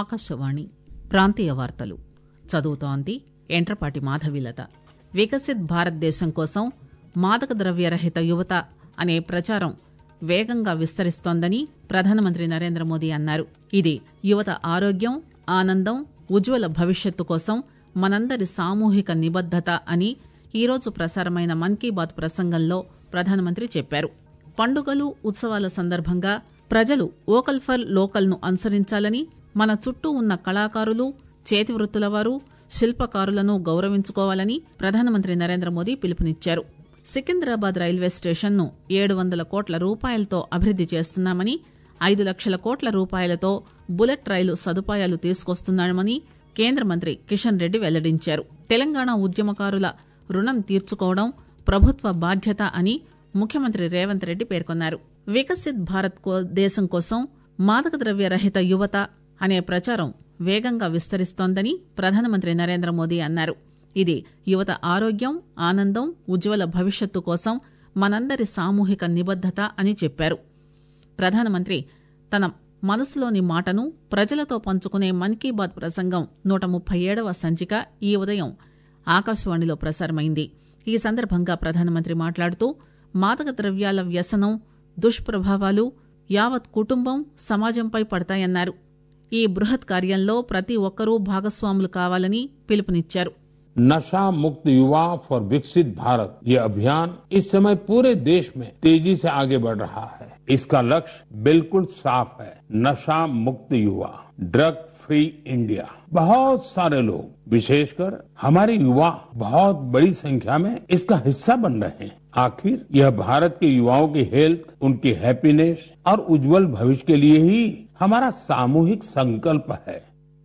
ఆకాశవాణి ప్రాంతీయ వార్తలు చదువుతోంది ఎంట్రపాటి మాధవిలత వికసిత్ భారతదేశం కోసం మాదక ద్రవ్య రహిత యువత అనే ప్రచారం వేగంగా విస్తరిస్తోందని ప్రధానమంత్రి నరేంద్ర మోదీ అన్నారు ఇది యువత ఆరోగ్యం ఆనందం ఉజ్వల భవిష్యత్తు కోసం మనందరి సామూహిక నిబద్దత అని ఈరోజు ప్రసారమైన మన్ కీ బాత్ ప్రసంగంలో ప్రధానమంత్రి చెప్పారు పండుగలు ఉత్సవాల సందర్భంగా ప్రజలు వోకల్ ఫర్ లోకల్ ను అనుసరించాలని మన చుట్టూ ఉన్న కళాకారులు చేతివృత్తుల వారు శిల్పకారులను గౌరవించుకోవాలని ప్రధానమంత్రి నరేంద్ర మోదీ పిలుపునిచ్చారు సికింద్రాబాద్ రైల్వే స్టేషన్ ను ఏడు వందల కోట్ల రూపాయలతో అభివృద్ది చేస్తున్నామని ఐదు లక్షల కోట్ల రూపాయలతో బుల్లెట్ రైలు సదుపాయాలు తీసుకొస్తున్నామని కేంద్ర మంత్రి కిషన్ రెడ్డి వెల్లడించారు తెలంగాణ ఉద్యమకారుల రుణం తీర్చుకోవడం ప్రభుత్వ బాధ్యత అని ముఖ్యమంత్రి రేవంత్ రెడ్డి పేర్కొన్నారు వికసిత్ భారత్ కో- దేశం కోసం మాదక ద్రవ్య రహిత యువత అనే ప్రచారం వేగంగా విస్తరిస్తోందని ప్రధానమంత్రి నరేంద్ర మోదీ అన్నారు ఇది యువత ఆరోగ్యం ఆనందం ఉజ్వల భవిష్యత్తు కోసం మనందరి సామూహిక నిబద్దత అని చెప్పారు ప్రధానమంత్రి తన మనసులోని మాటను ప్రజలతో పంచుకునే మన్ కీ బాత్ ప్రసంగం నూట ముప్పై ఏడవ సంచిక ఈ ఉదయం ఆకాశవాణిలో ప్రసారమైంది ఈ సందర్భంగా ప్రధానమంత్రి మాట్లాడుతూ మాదక ద్రవ్యాల వ్యసనం దుష్ప్రభావాలు యావత్ కుటుంబం సమాజంపై పడతాయన్నారు ఈ బృహత్ కార్యంలో ప్రతి ఒక్కరూ భాగస్వాములు కావాలని పిలుపునిచ్చారు नशा मुक्त युवा फॉर विकसित भारत ये अभियान इस समय पूरे देश में तेजी से आगे बढ़ रहा है इसका लक्ष्य बिल्कुल साफ है नशा मुक्त युवा ड्रग फ्री इंडिया बहुत सारे लोग विशेषकर हमारे युवा बहुत बड़ी संख्या में इसका हिस्सा बन रहे हैं आखिर यह भारत के युवाओं की हेल्थ उनकी हैप्पीनेस और उज्जवल भविष्य के लिए ही हमारा सामूहिक संकल्प है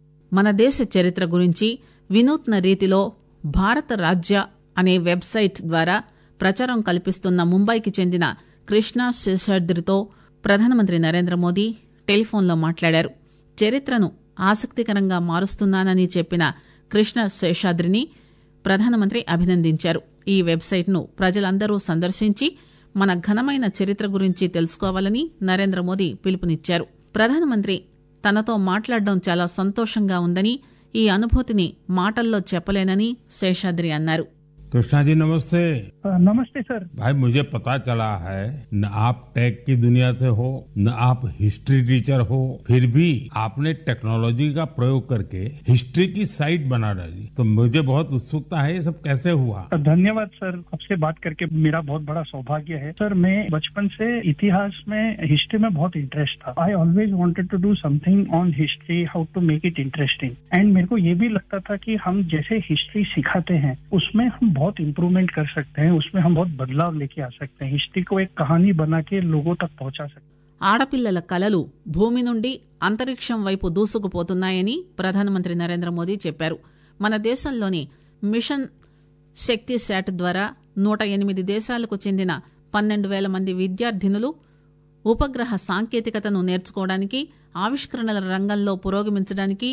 మన దేశ చరిత్ర గురించి వినూత్న రీతిలో భారత రాజ్య అనే వెబ్సైట్ ద్వారా ప్రచారం కల్పిస్తున్న ముంబైకి చెందిన కృష్ణ శేషాద్రితో ప్రధానమంత్రి నరేంద్ర మోదీ టెలిఫోన్లో మాట్లాడారు చరిత్రను ఆసక్తికరంగా మారుస్తున్నానని చెప్పిన కృష్ణ శేషాద్రిని ప్రధానమంత్రి అభినందించారు ఈ వెబ్సైట్ను ప్రజలందరూ సందర్శించి మన ఘనమైన చరిత్ర గురించి తెలుసుకోవాలని నరేంద్ర మోదీ పిలుపునిచ్చారు ప్రధానమంత్రి తనతో మాట్లాడడం చాలా సంతోషంగా ఉందని ఈ అనుభూతిని మాటల్లో చెప్పలేనని శేషాద్రి అన్నారు कृष्णा जी नमस्ते अ, नमस्ते सर भाई मुझे पता चला है न आप टेक की दुनिया से हो न आप हिस्ट्री टीचर हो फिर भी आपने टेक्नोलॉजी का प्रयोग करके हिस्ट्री की साइट बना डाली तो मुझे बहुत उत्सुकता है ये सब कैसे हुआ अ, धन्यवाद सर आपसे बात करके मेरा बहुत बड़ा सौभाग्य है सर मैं बचपन से इतिहास में हिस्ट्री में बहुत इंटरेस्ट था I always wanted to do something on history how to make it interesting and मेरे को ये भी लगता था कि हम जैसे हिस्ट्री सिखाते हैं उसमें हम बहुत इम्प्रूवमेंट कर सकते हैं उसमें हम बहुत बदलाव लेके आ सकते हैं हिस्ट्री को एक कहानी बना के लोगों तक पहुंचा सकते हैं ఆడపిల్లల కలలు భూమి నుండి అంతరిక్షం వైపు దూసుకుపోతున్నాయని ప్రధానమంత్రి నరేంద్ర మోదీ చెప్పారు మన దేశంలోని మిషన్ శక్తి శాట్ ద్వారా నూట ఎనిమిది దేశాలకు చెందిన పన్నెండు వేల మంది విద్యార్థినులు ఉపగ్రహ సాంకేతికతను నేర్చుకోవడానికి ఆవిష్కరణల రంగంలో పురోగమించడానికి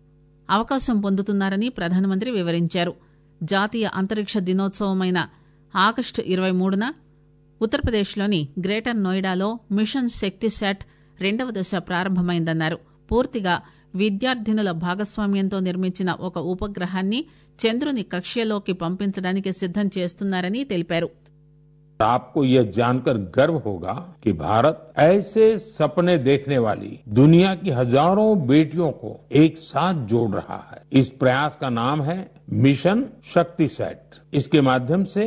అవకాశం పొందుతున్నారని ప్రధానమంత్రి వివరించారు జాతీయ అంతరిక్ష దినోత్సవమైన ఆగస్టు ఇరవై మూడున ఉత్తరప్రదేశ్లోని గ్రేటర్ నోయిడాలో మిషన్ శక్తి శాట్ రెండవ దశ ప్రారంభమైందన్నారు పూర్తిగా విద్యార్థినుల భాగస్వామ్యంతో నిర్మించిన ఒక ఉపగ్రహాన్ని చంద్రుని కక్ష్యలోకి పంపించడానికి సిద్దం చేస్తున్నారని తెలిపారు आपको यह जानकर गर्व होगा कि भारत ऐसे सपने देखने वाली दुनिया की हजारों बेटियों को एक साथ जोड़ रहा है इस प्रयास का नाम है मिशन शक्ति सेट इसके माध्यम से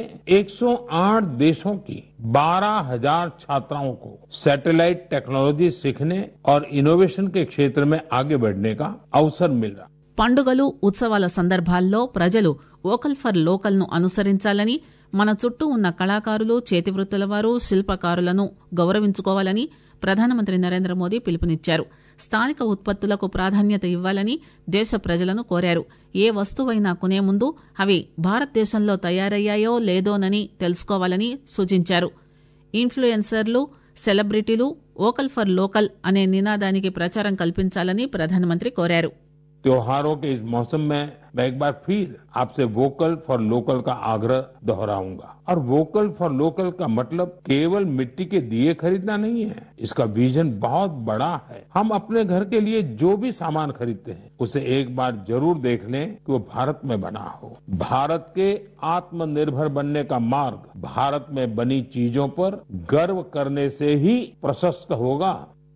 108 देशों की 12,000 छात्राओं को सैटेलाइट टेक्नोलॉजी सीखने और इनोवेशन के क्षेत्र में आगे बढ़ने का अवसर मिल रहा है పండుగలు ఉత్సవాల సందర్భాల్లో ప్రజలు వోకల్ ఫర్ లోకల్ ను అనుసరించాలని మన చుట్టూ ఉన్న కళాకారులు చేతివృత్తుల వారు శిల్పకారులను గౌరవించుకోవాలని ప్రధానమంత్రి నరేంద్ర మోదీ పిలుపునిచ్చారు స్థానిక ఉత్పత్తులకు ప్రాధాన్యత ఇవ్వాలని దేశ ప్రజలను కోరారు ఏ వస్తువైనా కొనే ముందు అవి భారతదేశంలో తయారయ్యాయో లేదోనని తెలుసుకోవాలని సూచించారు ఇన్ఫ్లుయెన్సర్లు సెలబ్రిటీలు వోకల్ ఫర్ లోకల్ అనే నినాదానికి ప్రచారం కల్పించాలని ప్రధానమంత్రి కోరారు त्योहारों के इस मौसम में मैं एक बार फिर आपसे वोकल फॉर लोकल का आग्रह दोहराऊंगा और वोकल फॉर लोकल का मतलब केवल मिट्टी के दिए खरीदना नहीं है इसका विजन बहुत बड़ा है हम अपने घर के लिए जो भी सामान खरीदते हैं उसे एक बार जरूर देख लें कि वो भारत में बना हो भारत के आत्मनिर्भर बनने का मार्ग भारत में बनी चीजों पर गर्व करने से ही प्रशस्त होगा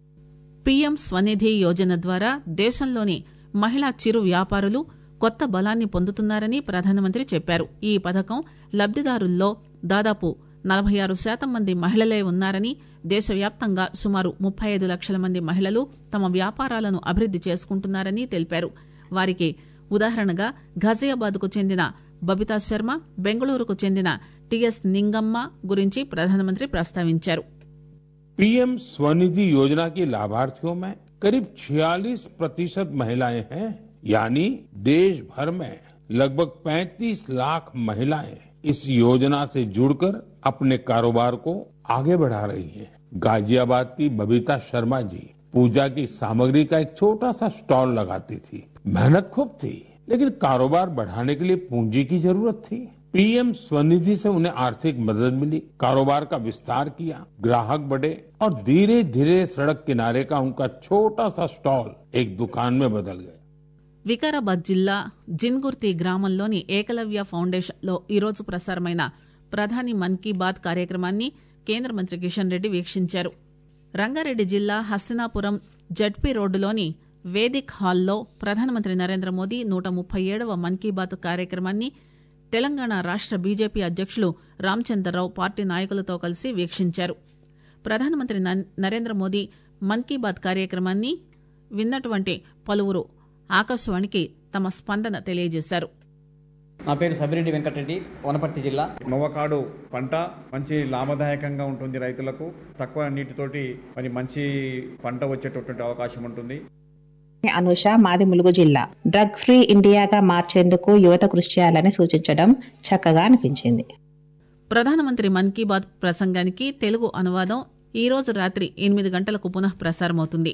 పీఎం స్వనిధి యోజన ద్వారా దేశంలోని మహిళా చిరు వ్యాపారులు కొత్త బలాన్ని పొందుతున్నారని ప్రధానమంత్రి చెప్పారు ఈ పథకం లబ్దిదారుల్లో దాదాపు నలభై ఆరు శాతం మంది మహిళలే ఉన్నారని దేశవ్యాప్తంగా సుమారు ముప్పై ఐదు లక్షల మంది మహిళలు తమ వ్యాపారాలను అభివృద్ది చేసుకుంటున్నారని తెలిపారు వారికి ఉదాహరణగా ఘజియాబాద్కు చెందిన బబితా శర్మ బెంగళూరుకు చెందిన టిఎస్ నింగమ్మ గురించి ప్రధానమంత్రి ప్రస్తావించారు पीएम स्वनिधि योजना की लाभार्थियों में करीब 46 प्रतिशत महिलाएं हैं यानी देश भर में लगभग 35 लाख महिलाएं इस योजना से जुड़कर अपने कारोबार को आगे बढ़ा रही हैं। गाजियाबाद की बबीता शर्मा जी पूजा की सामग्री का एक छोटा सा स्टॉल लगाती थी मेहनत खूब थी लेकिन कारोबार बढ़ाने के लिए पूंजी की जरूरत थी पीएम स्वनिधि से उन्हें आर्थिक मदद मिली कारोबार का विस्तार किया ग्राहक बढ़े और धीरे धीरे सड़क किनारे का उनका छोटा सा स्टॉल एक दुकान में बदल गया వికారాబాద్ జిల్లా జిన్గుర్తి గ్రామంలోని ఏకలవ్య ఫౌండేషన్లో ఈరోజు ప్రసారమైన ప్రధాని మన్ కీ బాత్ కార్యక్రమాన్ని కేంద్ర మంత్రి కిషన్ రెడ్డి వీక్షించారు రంగారెడ్డి జిల్లా హస్తినాపురం జడ్పీ రోడ్డులోని వేదిక్ హాల్లో ప్రధానమంత్రి నరేంద్ర మోదీ నూట ముప్పై ఏడవ మన్ కీ బాత్ కార్యక్రమాన్ని తెలంగాణ రాష్ట బీజేపీ అధ్యక్షులు రామచంద్రరావు పార్టీ నాయకులతో కలిసి వీక్షించారు ప్రధానమంత్రి నన్- నరేంద్ర మోదీ మన్ కీ బాత్ కార్యక్రమాన్ని విన్నటువంటి పలువురు ఆకాశవాణికి తమ స్పందన తెలియజేశారు నా పేరు సబిరెడ్డి వెంకటరెడ్డి వనపర్తి జిల్లా నవ్వకాడు పంట మంచి లాభదాయకంగా ఉంటుంది రైతులకు తక్కువ నీటితోటి మరి మంచి పంట వచ్చేటటువంటి అవకాశం ఉంటుంది అనుష మాది ములుగు జిల్లా డ్రగ్ ఫ్రీ ఇండియాగా మార్చేందుకు యువత కృషి చేయాలని సూచించడం చక్కగా అనిపించింది ప్రధానమంత్రి మన్ కీ బాత్ ప్రసంగానికి తెలుగు అనువాదం ఈ రోజు రాత్రి ఎనిమిది గంటలకు పునః ప్రసారమవుతుంది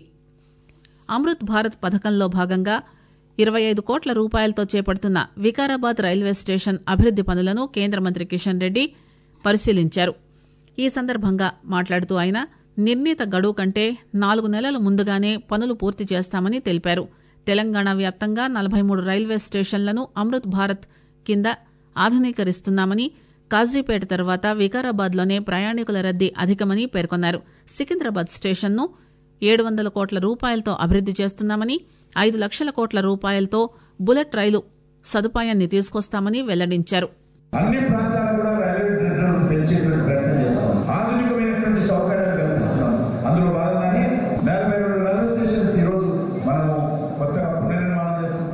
అమృత్ భారత్ పథకంలో భాగంగా ఇరవై ఐదు కోట్ల రూపాయలతో చేపడుతున్న వికారాబాద్ రైల్వే స్టేషన్ అభివృద్ది పనులను కేంద్ర మంత్రి కిషన్ రెడ్డి పరిశీలించారు ఈ సందర్భంగా మాట్లాడుతూ ఆయన నిర్ణీత గడువు కంటే నాలుగు నెలల ముందుగానే పనులు పూర్తి చేస్తామని తెలిపారు తెలంగాణ వ్యాప్తంగా నలభై మూడు రైల్వే స్టేషన్లను అమృత్ భారత్ కింద ఆధునీకరిస్తున్నామని కాజీపేట తర్వాత వికారాబాద్లోనే ప్రయాణికుల రద్దీ అధికమని పేర్కొన్నారు సికింద్రాబాద్ స్టేషన్ను ఏడు వందల కోట్ల రూపాయలతో అభివృద్ది చేస్తున్నామని ఐదు లక్షల కోట్ల రూపాయలతో బుల్లెట్ రైలు సదుపాయాన్ని తీసుకొస్తామని వెల్లడించారు అన్ని ప్రాంతాలు కూడా రైల్వే నెట్వర్క్ పెంచేటువంటి ప్రయత్నం చేస్తాం ఆధునికమైనటువంటి సౌకర్యాలు కల్పిస్తున్నాం అందులో భాగంగానే నలభై రెండు రైల్వే స్టేషన్స్ ఈరోజు మనము కొత్తగా పునర్నిర్మాణం చేస్తున్నాం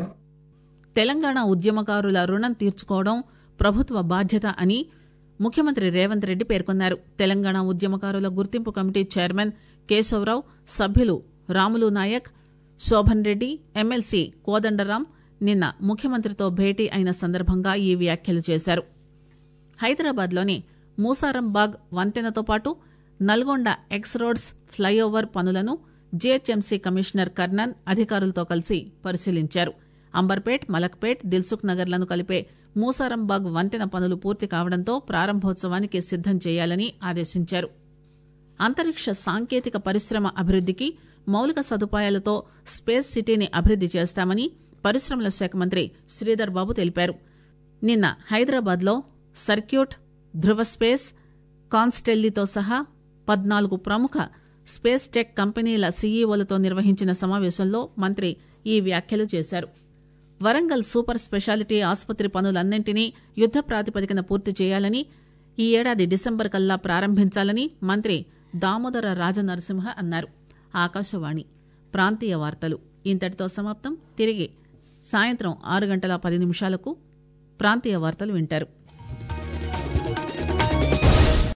తెలంగాణ ఉద్యమకారుల రుణం తీర్చుకోవడం ప్రభుత్వ బాధ్యత అని ముఖ్యమంత్రి రేవంత్ రెడ్డి పేర్కొన్నారు తెలంగాణ ఉద్యమకారుల గుర్తింపు కమిటీ చైర్మన్ కేశవరావు సభ్యులు రాములు నాయక్ శోభన్ రెడ్డి ఎమ్మెల్సీ కోదండరాం నిన్న ముఖ్యమంత్రితో భేటీ అయిన సందర్భంగా ఈ వ్యాఖ్యలు చేశారు హైదరాబాద్లోని మూసారంబాగ్ వంతెనతో పాటు నల్గొండ ఎక్స్ రోడ్స్ ఫ్లైఓవర్ పనులను జీహెచ్ఎంసీ కమిషనర్ కర్ణన్ అధికారులతో కలిసి పరిశీలించారు అంబర్పేట్ మలక్పేట్ దిల్సుఖ్ నగర్లను కలిపే మూసారంబాగ్ వంతెన పనులు పూర్తి కావడంతో ప్రారంభోత్సవానికి సిద్దం చేయాలని ఆదేశించారు అంతరిక్ష సాంకేతిక పరిశ్రమ అభివృద్దికి మౌలిక సదుపాయాలతో స్పేస్ సిటీని అభివృద్ది చేస్తామని పరిశ్రమల శాఖ మంత్రి శ్రీధర్ బాబు తెలిపారు నిన్న హైదరాబాద్లో సర్క్యూట్ ధృవ స్పేస్ కాన్స్టెల్లీతో సహా పద్నాలుగు ప్రముఖ స్పేస్ టెక్ కంపెనీల సీఈఓలతో నిర్వహించిన సమావేశంలో మంత్రి ఈ వ్యాఖ్యలు చేశారు వరంగల్ సూపర్ స్పెషాలిటీ ఆసుపత్రి పనులన్నింటినీ యుద్ద ప్రాతిపదికన పూర్తి చేయాలని ఈ ఏడాది డిసెంబర్ కల్లా ప్రారంభించాలని మంత్రి దామోదర రాజనరసింహ అన్నారు ఆకాశవాణి ప్రాంతీయ వార్తలు ఇంతటితో సమాప్తం తిరిగి సాయంత్రం ఆరు గంటల పది నిమిషాలకు ప్రాంతీయ వార్తలు వింటారు